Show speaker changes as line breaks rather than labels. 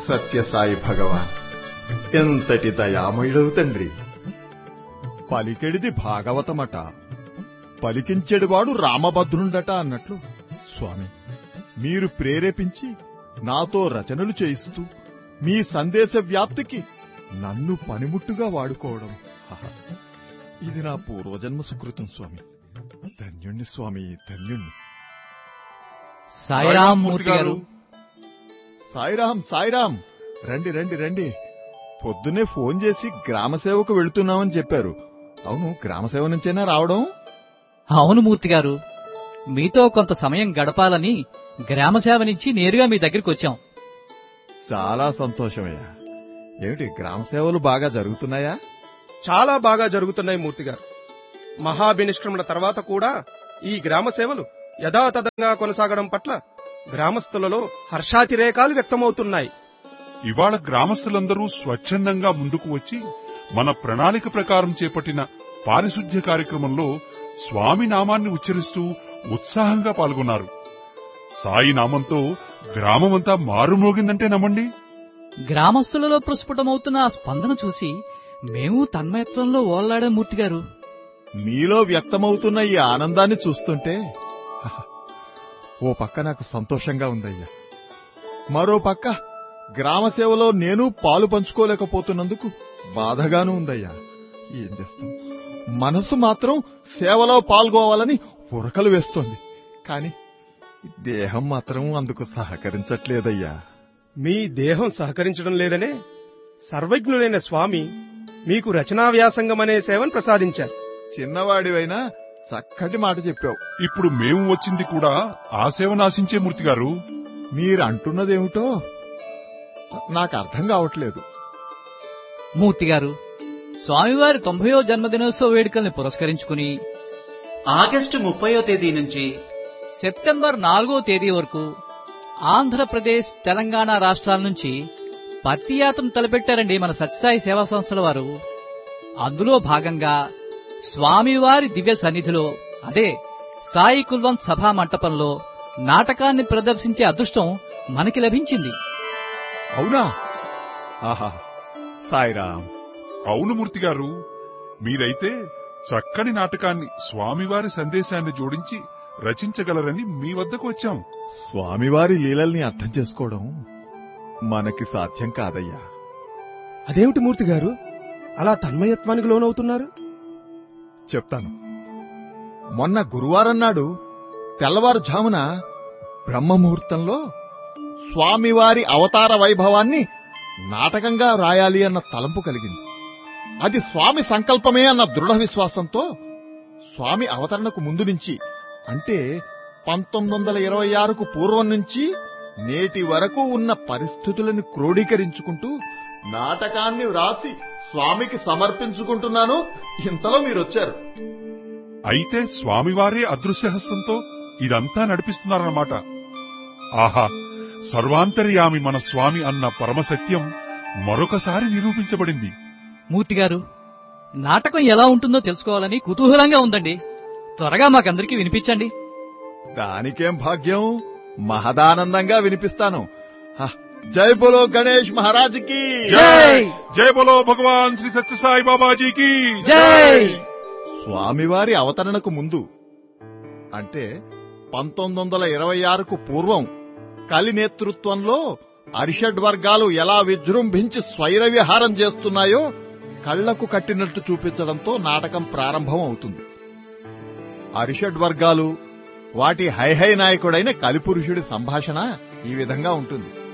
సత్యసాయి భగవాన్ ఎంతటి దయామయుడవు తండ్రి పలికెడిది భాగవతమట పలికించెడివాడు రామభద్రుండట అన్నట్లు స్వామి మీరు ప్రేరేపించి నాతో రచనలు చేయిస్తూ మీ సందేశ వ్యాప్తికి నన్ను పనిముట్టుగా వాడుకోవడం హహ. ఇది నా పూర్వజన్మ సుకృతం స్వామి ధన్యుణ్ణి స్వామి ధన్యుణ్ణి
సాయిరాం మూర్తి గారు
సాయిరాం సాయిరాం రండి రండి రండి పొద్దునే ఫోన్ చేసి గ్రామ సేవకు వెళుతున్నామని చెప్పారు అవును గ్రామ సేవ నుంచైనా రావడం
అవును మూర్తి గారు మీతో కొంత సమయం గడపాలని గ్రామ సేవ నుంచి నేరుగా మీ దగ్గరికి వచ్చాం
చాలా సంతోషమయ్యా ఏమిటి గ్రామ సేవలు బాగా జరుగుతున్నాయా
చాలా బాగా జరుగుతున్నాయి మూర్తి గారు మహాభినిష్క్రమణ తర్వాత కూడా ఈ గ్రామ సేవలు యథాతథంగా కొనసాగడం పట్ల గ్రామస్తులలో హర్షాతిరేకాలు వ్యక్తమవుతున్నాయి
ఇవాళ గ్రామస్తులందరూ స్వచ్ఛందంగా ముందుకు వచ్చి మన ప్రణాళిక ప్రకారం చేపట్టిన పారిశుద్ధ్య కార్యక్రమంలో స్వామి నామాన్ని ఉచ్చరిస్తూ ఉత్సాహంగా పాల్గొన్నారు సాయి నామంతో గ్రామమంతా మారుమోగిందంటే నమ్మండి
గ్రామస్తులలో ప్రస్ఫుటమవుతున్న ఆ స్పందన చూసి మేము తన్మయత్వంలో ఓల్లాడే మూర్తి గారు
మీలో వ్యక్తమవుతున్న ఈ ఆనందాన్ని చూస్తుంటే హహ, ఓ పక్క నాకు సంతోషంగా ఉందయ్యా మరో పక్క గ్రామ సేవలో నేను పాలు పంచుకోలేకపోతున్నందుకు బాధగానూ ఉందయ్యా ఏం చేస్తాం మనసు మాత్రం సేవలో పాల్గొవాలని ఉరకలు వేస్తోంది కాని దేహం మాత్రం అందుకు సహకరించట్లేదయ్యా
మీ దేహం సహకరించడం లేదనే సర్వజ్ఞులైన స్వామి మీకు రచనా వ్యాసంగం అనే సేవను ప్రసాదించారు
చిన్నవాడివైనా చక్కటి మాట చెప్పావు
ఇప్పుడు మేము వచ్చింది కూడా ఆ సేవను ఆశించే మూర్తి గారు
మీరు అంటున్నదేమిటో నాకు అర్థం కావట్లేదు
మూర్తి గారు స్వామివారి తొంభయో జన్మదినోత్సవ వేడుకల్ని పురస్కరించుకుని
ఆగస్టు ముప్పయో తేదీ నుంచి
సెప్టెంబర్ నాలుగో తేదీ వరకు ఆంధ్రప్రదేశ్ తెలంగాణ రాష్ట్రాల నుంచి పత్తి యాత్రను తలపెట్టారండి మన సత్యసాయి సేవా సంస్థల వారు అందులో భాగంగా స్వామివారి దివ్య సన్నిధిలో అదే సాయి కుల్వంత్ సభా మంటపంలో నాటకాన్ని ప్రదర్శించే అదృష్టం మనకి లభించింది
అవునా ఆహా సాయిరాం
అవును మూర్తి గారు మీరైతే చక్కని నాటకాన్ని స్వామివారి సందేశాన్ని జోడించి రచించగలరని మీ వద్దకు వచ్చాం
స్వామివారి లీలల్ని అర్థం చేసుకోవడం మనకి సాధ్యం కాదయ్యా
అదేమిటి మూర్తి గారు అలా తన్మయత్వానికి లోనవుతున్నారు
చెప్తాను మొన్న గురువారం నాడు తెల్లవారుజామున బ్రహ్మముహూర్తంలో స్వామివారి అవతార వైభవాన్ని నాటకంగా రాయాలి అన్న తలంపు కలిగింది అది స్వామి సంకల్పమే అన్న దృఢ విశ్వాసంతో స్వామి అవతరణకు ముందు నుంచి అంటే పంతొమ్మిది వందల ఇరవై ఆరుకు పూర్వం నుంచి నేటి వరకు ఉన్న పరిస్థితులను క్రోడీకరించుకుంటూ నాటకాన్ని వ్రాసి స్వామికి సమర్పించుకుంటున్నాను ఇంతలో మీరొచ్చారు
అయితే స్వామివారే అదృశ్యహస్తంతో ఇదంతా నడిపిస్తున్నారన్నమాట ఆహా సర్వాంతర్యామి మన స్వామి అన్న పరమసత్యం మరొకసారి నిరూపించబడింది
మూర్తి గారు నాటకం ఎలా ఉంటుందో తెలుసుకోవాలని కుతూహలంగా ఉందండి త్వరగా మాకందరికీ వినిపించండి
దానికేం భాగ్యం మహదానందంగా వినిపిస్తాను హ, జై బోలో గణేష్ మహారాజ్కి
జై
జై బలో భగవాన్ శ్రీ సత్యసాయి బాబాజీకి
జై
స్వామివారి అవతరణకు ముందు అంటే పంతొమ్మిది వందల ఇరవై ఆరుకు పూర్వం కలి నేతృత్వంలో అరిషడ్ వర్గాలు ఎలా విజృంభించి స్వైర విహారం చేస్తున్నాయో కళ్లకు కట్టినట్టు చూపించడంతో నాటకం ప్రారంభం అవుతుంది అరిషడ్ వర్గాలు వాటి హైహై నాయకుడైన కలిపురుషుడి సంభాషణ ఈ విధంగా ఉంటుంది